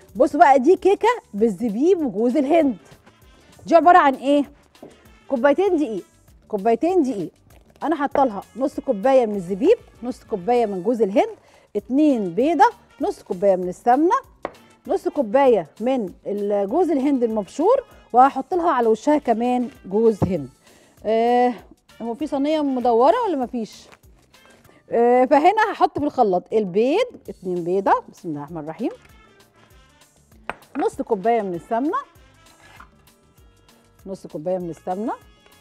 بصوا بقى دي كيكه بالزبيب وجوز الهند دي عباره عن ايه كوبايتين دقيق كوبايتين دقيق انا حاطه لها نص كوبايه من الزبيب نص كوبايه من جوز الهند اتنين بيضه نص كوبايه من السمنه نص كوبايه من ال- جوز الهند المبشور وهحط لها على وشها كمان جوز هند آه هو في صينيه مدوره ولا مفيش آه فهنا هحط في الخلاط البيض اتنين بيضه بسم الله الرحمن الرحيم نص كوبايه من السمنه نص كوبايه من السمنه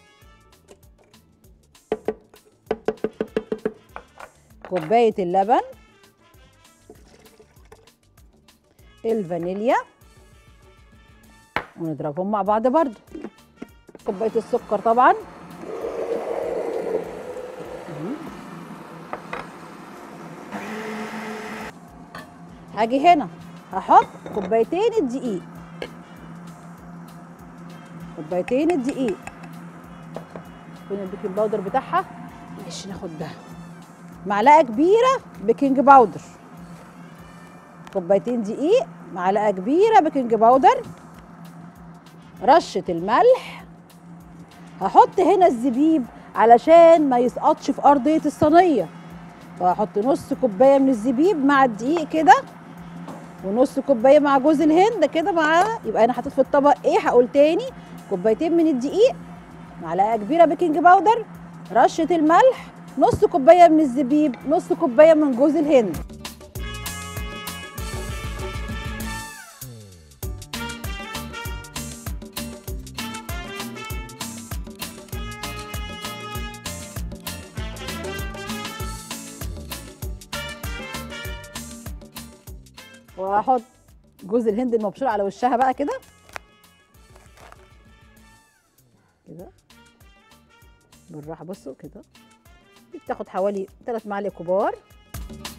كوبايه اللبن الفانيليا ونضربهم مع بعض برضو كوبايه السكر طبعا هاجي هنا هحط كوبايتين الدقيق كوبايتين الدقيق فين البيكنج باودر بتاعها ماشي ناخد ده معلقه كبيره بيكنج باودر كوبايتين دقيق معلقه كبيره بيكنج باودر رشه الملح هحط هنا الزبيب علشان ما يسقطش في ارضيه الصينيه فهحط نص كوبايه من الزبيب مع الدقيق كده ونص كوبايه مع جوز الهند كده مع يبقى انا حطيت في الطبق ايه هقول تاني كوبايتين من الدقيق معلقه كبيره بيكنج باودر رشه الملح نص كوبايه من الزبيب نص كوبايه من جوز الهند وهحط جوز الهند المبشور على وشها بقى كده كده بالراحه بصوا كده دي بتاخد حوالي 3 معالق كبار